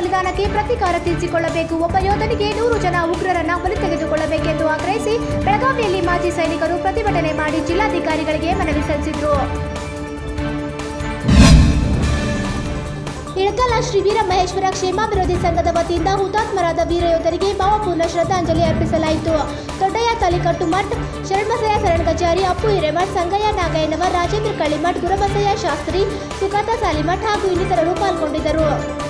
ಬಲಿದಾನಕ್ಕೆ ಪ್ರತೀಕಾರ ತೀರಿಸಿಕೊಳ್ಳಬೇಕು ಒಬ್ಬ ಯೋಧನಿಗೆ ನೂರು ಜನ ಉಗ್ರರನ್ನ ಬಲಿ ತೆಗೆದುಕೊಳ್ಳಬೇಕೆಂದು ಆಗ್ರಹಿಸಿ ಬೆಳಗಾವಿಯಲ್ಲಿ ಮಾಜಿ ಸೈನಿಕರು ಪ್ರತಿಭಟನೆ ಮಾಡಿ ಜಿಲ್ಲಾಧಿಕಾರಿಗಳಿಗೆ ಮನವಿ ಸಲ್ಲಿಸಿದರು ಇಳಕಲ್ಲ ಶ್ರೀ ವೀರ ಮಹೇಶ್ವರ ಕ್ಷೇಮಾಭಿವೃದ್ಧಿ ಸಂಘದ ವತಿಯಿಂದ ಹುತಾತ್ಮರಾದ ವೀರ ಯೋಧರಿಗೆ ಭಾವಪೂರ್ಣ ಶ್ರದ್ಧಾಂಜಲಿ ಅರ್ಪಿಸಲಾಯಿತು ದೊಡ್ಡಯ್ಯ ತಾಲಿಕಟ್ಟು ಮಠ್ ಶರಣಬಸಯ್ಯ ಶರಣ ಕಚೇರಿ ಅಪ್ಪು ಹಿರೇಮಠ್ ಸಂಗಯ್ಯ ನಾಗಯ್ಯನವರ್ ರಾಜೇಂದ್ರ ಕಳ್ಳಿಮಠ್ ಗುರುಬಸಯ್ಯ ಶಾಸ್ತ್ರಿ ಸುಖಾತ ಸಾಲಿಮಠ್ ಹಾಗೂ ಇನ್ನಿತರರು ಪಾಲ್ಗೊಂಡಿದ್ದರು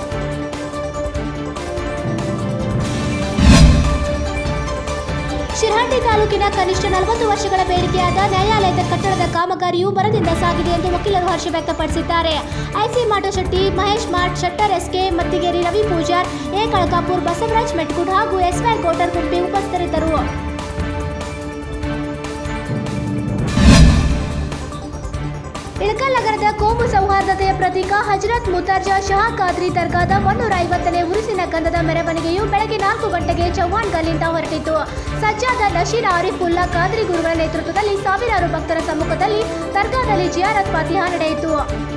ಶಿರಹಟ್ಟಿ ತಾಲೂಕಿನ ಕನಿಷ್ಠ ನಲವತ್ತು ವರ್ಷಗಳ ಬೇಡಿಕೆಯಾದ ನ್ಯಾಯಾಲಯದ ಕಟ್ಟಡದ ಕಾಮಗಾರಿಯು ಬರದಿಂದ ಸಾಗಿದೆ ಎಂದು ವಕೀಲರು ಹರ್ಷ ವ್ಯಕ್ತಪಡಿಸಿದ್ದಾರೆ IC Matashetti Mahesh Mat Shettar S K Mattigeri Ravi Pujar A Kalakapur Basavaraj Metgud ಹಾಗೂ ಎಸ್ವೈ ಗೋಟರ್ ಗುಂಪಿ ಉಪಸ್ಥಿತರಿದ್ದರು ಇಳಕಲ್ ನಗರದ ಕೋಮು ಸೌಹಾರ್ದತೆಯ ಪ್ರತೀಕ ಹಜರತ್ ಮುತಾರ್ಜಾ ಶಹಾ ಖಾದ್ರಿ ದರ್ಗಾದ ಮುನ್ನೂರ ಐವತ್ತನೇ ಉರುಸಿನ ಗಂಧದ ಮೆರವಣಿಗೆಯು ಬೆಳಗ್ಗೆ ನಾಲ್ಕು ಗಂಟೆಗೆ ಚೌಹಾಣ್ ಗಲ್ಲಿಂದ ಹೊರಟಿತು ಸಜ್ಜಾದ ನಶೀರ್ ಆರಿಫುಲ್ಲಾ ಖಾದ್ರಿ ಗುರುಗಳ ನೇತೃತ್ವದಲ್ಲಿ ಸಾವಿರಾರು ಭಕ್ತರ ಸಮ್ಮುಖದಲ್ಲಿ ದರ್ಗಾದಲ್ಲಿ ಜಿಯಾರತ್ ಫಾತಿಹಾ ನಡೆಯಿತು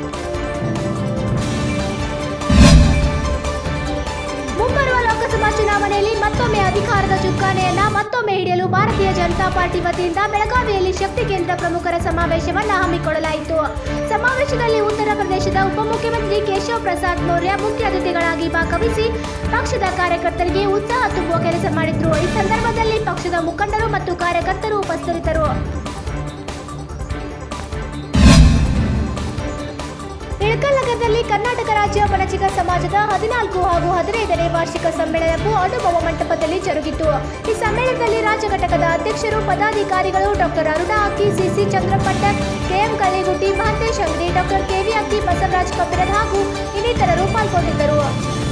ಮುಂಬರುವ ಲೋಕಸಭಾ ಚುನಾವಣೆಯಲ್ಲಿ ಮತ್ತೊಮ್ಮೆ ಅಧಿಕಾರದ ಚುಕ್ಕಾಣಿಯನ್ನ ಮತ್ತೊಮ್ಮೆ ಹಿಡಿಯಲು ಭಾರತೀಯ ಜನತಾ ಪಾರ್ಟಿ ವತಿಯಿಂದ ಬೆಳಗಾವಿಯಲ್ಲಿ ಶಕ್ತಿ ಕೇಂದ್ರ ಪ್ರಮುಖರ ಸಮಾವೇಶವನ್ನ ಹಮ್ಮಿಕೊಳ್ಳಲಾಯಿತು ಸಮಾವೇಶದಲ್ಲಿ ಉತ್ತರ ಪ್ರದೇಶದ ಉಪಮುಖ್ಯಮಂತ್ರಿ ಕೇಶವ್ ಪ್ರಸಾದ್ ಮೌರ್ಯ ಮುಖ್ಯ ಅತಿಥಿಗಳಾಗಿ ಭಾಗವಹಿಸಿ ಪಕ್ಷದ ಕಾರ್ಯಕರ್ತರಿಗೆ ಉತ್ಸಾಹ ತುಂಬುವ ಕೆಲಸ ಮಾಡಿದ್ರು ಈ ಸಂದರ್ಭದಲ್ಲಿ ಪಕ್ಷದ ಮುಖಂಡರು ಮತ್ತು ಕಾರ್ಯಕರ್ತರು ಉಪಸ್ಥಿತರಿದ್ದರು ಇಳಕಲ್ ನಗರದಲ್ಲಿ ಕರ್ನಾಟಕ ರಾಜ್ಯ ವಣಚಿಗ ಸಮಾಜದ ಹದಿನಾಲ್ಕು ಹಾಗೂ ಹದಿನೈದನೇ ವಾರ್ಷಿಕ ಸಮ್ಮೇಳನವು ಅನುಭವ ಮಂಟಪದಲ್ಲಿ ಜರುಗಿತು ಈ ಸಮ್ಮೇಳನದಲ್ಲಿ ರಾಜ್ಯ ಘಟಕದ ಅಧ್ಯಕ್ಷರು ಪದಾಧಿಕಾರಿಗಳು doctor Aruna Akki C C Chandrapattan K M Kaligutti Mahantesh Angadi doctor KV ಅಕ್ಕಿ ಬಸವರಾಜ್ ಕಬ್ಬಿರದ್ ಹಾಗೂ ಇನ್ನಿತರರು ಪಾಲ್ಗೊಂಡಿದ್ದರು